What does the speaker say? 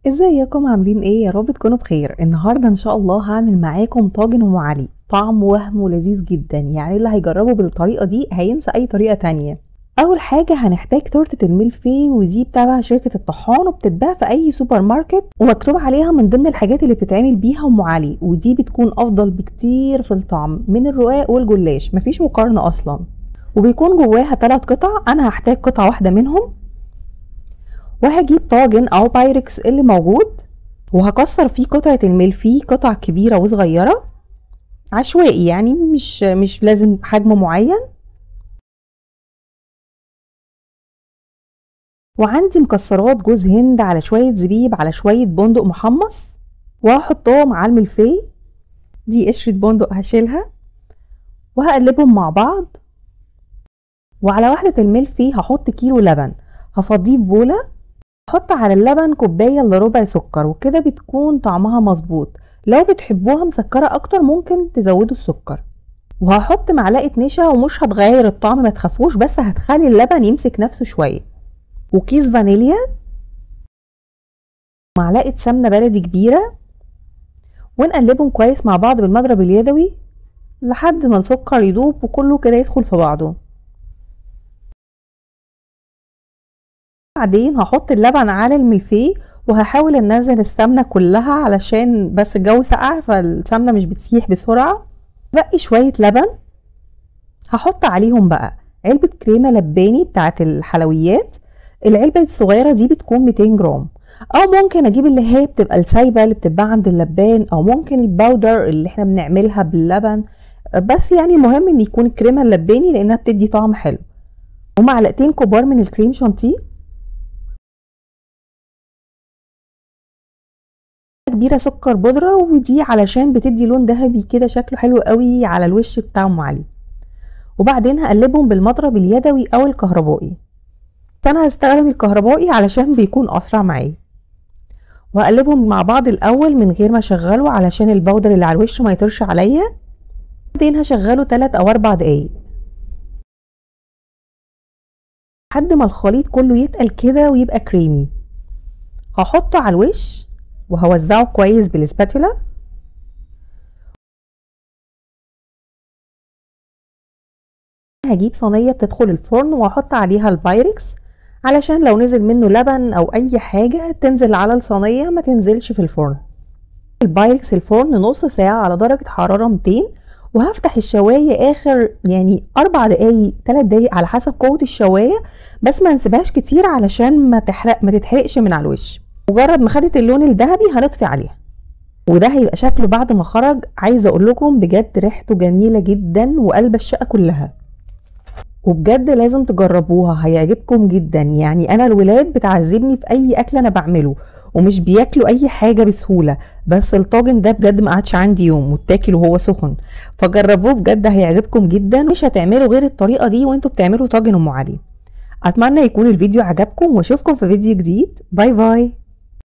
ازيكم عاملين ايه يا رب تكونوا بخير النهارده ان شاء الله هعمل معاكم طاجن ام علي طعم وهم ولذيذ جدا يعني اللي هيجربه بالطريقه دي هينسى اي طريقه تانية اول حاجه هنحتاج تورته الميلفي ودي بتابع شركه الطحان وبتتباع في اي سوبر ماركت ومكتوب عليها من ضمن الحاجات اللي بتتعمل بيها ام علي ودي بتكون افضل بكتير في الطعم من الرقاق والجلاش مفيش مقارنه اصلا وبيكون جواها ثلاث قطع انا هحتاج قطعه واحده منهم وهجيب طاجن او بايركس اللي موجود وهكسر فيه قطعة الملفي قطع كبيرة وصغيرة عشوائي يعني مش مش لازم حجم معين وعندي مكسرات جوز هند على شوية زبيب على شوية بندق محمص وهحطهم على الملفي دي قشرة بندق هشيلها وهقلبهم مع بعض وعلى وحدة الملفي هحط كيلو لبن هفضيه في بولة حط على اللبن كوباية الا ربع سكر وكده بتكون طعمها مظبوط لو بتحبوها مسكرة اكتر ممكن تزودوا السكر وهحط معلقة نشا ومش هتغير الطعم ما تخافوش بس هتخلي اللبن يمسك نفسه شوية وكيس فانيليا معلقة سمنة بلدي كبيرة ونقلبهم كويس مع بعض بالمضرب اليدوي لحد ما السكر يدوب وكله كده يدخل في بعضه بعدين هحط اللبن على الملفيه وهحاول انزل السمنه كلها علشان بس الجو سقع فالسمنه مش بتسيح بسرعه بقي شويه لبن هحط عليهم بقى علبه كريمه لباني بتاعه الحلويات العلبه الصغيره دي بتكون 200 جرام او ممكن اجيب اللي هي بتبقى السايبه اللي بتتباع عند اللبان او ممكن الباودر اللي احنا بنعملها باللبن بس يعني مهم ان يكون الكريمه اللباني لانها بتدي طعم حلو ومعلقتين كبار من الكريم شانتيه كبيره سكر بودره ودي علشان بتدي لون ذهبي كده شكله حلو قوي على الوش بتاع ام علي وبعدين هقلبهم بالمضرب اليدوي او الكهربائي انا هستخدم الكهربائي علشان بيكون اسرع معايا وهقلبهم مع بعض الاول من غير ما اشغله علشان البودر اللي على الوش ما يطرش عليا بعدين هشغله 3 او 4 دقايق لحد ما الخليط كله يتقل كده ويبقى كريمي هحطه على الوش وهوزعه كويس بالسباتولا هجيب صينية بتدخل الفرن واحط عليها البايركس علشان لو نزل منه لبن او اي حاجة تنزل على الصينية ما تنزلش في الفرن البايركس الفرن نص ساعة على درجة حرارة 200 وهفتح الشواية اخر يعني اربع دقايق تلات دقايق على حسب قوة الشواية بس ما نسيبهاش كتير علشان ما تحرق ما تتحرقش من على الوش مجرد ما خدت اللون الذهبي هنطفي عليها وده هيبقى شكله بعد ما خرج عايزه اقول لكم بجد ريحته جميله جدا وقلب الشقه كلها وبجد لازم تجربوها هيعجبكم جدا يعني انا الولاد بتعذبني في اي اكل انا بعمله ومش بياكلوا اي حاجه بسهوله بس الطاجن ده بجد ما قعدش عندي يوم واتاكل وهو سخن فجربوه بجد هيعجبكم جدا مش هتعملوا غير الطريقه دي وانتوا بتعملوا طاجن ام علي اتمنى يكون الفيديو عجبكم واشوفكم في فيديو جديد باي باي